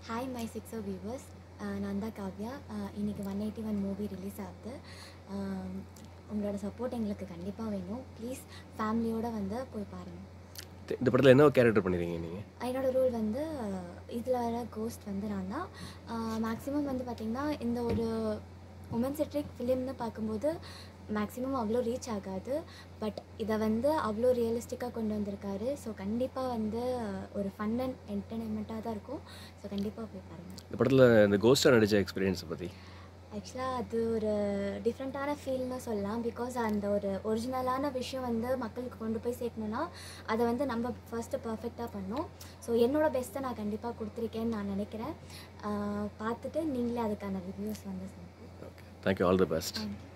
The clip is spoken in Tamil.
ஹாய் மை சிக்ஸோ வியூவர்ஸ் நான் தான் காவ்யா அஹ் இன்னைக்கு one eighty one movie release ஆகுது அஹ் உங்களோட சப்போர்ட் எங்களுக்கு கண்டிப்பாக வேணும் ப்ளீஸ் ஃபேமிலியோடு வந்து போய் பாருங்கள் இந்த படத்தில் என்ன கேரக்டர் பண்ணிருக்கீங்க நீங்கள் என்னோட ரோல் வந்து இதில் வர கோஸ்ட் வந்து நான் தான் மேக்ஸிமம் வந்து பார்த்திங்கன்னா இந்த ஒரு உமன் செட்ரிக் ஃபிலிம்னு பார்க்கும்போது மேக்ஸிமம் அவ்வளோ ரீச் ஆகாது பட் இதை வந்து அவ்வளோ ரியலிஸ்டிக்காக கொண்டு வந்திருக்காரு ஸோ கண்டிப்பாக வந்து ஒரு ஃபன் அண்ட் என்டர்டைன்மெண்ட்டாக தான் இருக்கும் ஸோ கண்டிப்பாக போய் பாருங்கள் இந்த படத்தில் இந்த கோஸ்டாக நடித்த எக்ஸ்பீரியன்ஸை பற்றி ஆக்சுவலாக அது ஒரு டிஃப்ரெண்ட்டான ஃபீல்னு சொல்லலாம் பிகாஸ் அந்த ஒரு ஒரிஜினலான விஷயம் வந்து மக்களுக்கு கொண்டு போய் சேர்க்கணுன்னா அதை வந்து நம்ம ஃபர்ஸ்ட்டு பர்ஃபெக்டாக பண்ணோம் ஸோ என்னோட பெஸ்ட்டை நான் கண்டிப்பாக கொடுத்துருக்கேன்னு நான் நினைக்கிறேன் ஆஹ் பார்த்துட்டு நீங்களே அதுக்கான ரிவ்யூஸ் வந்து சொல்லுங்கள் okay thank you all the best thank you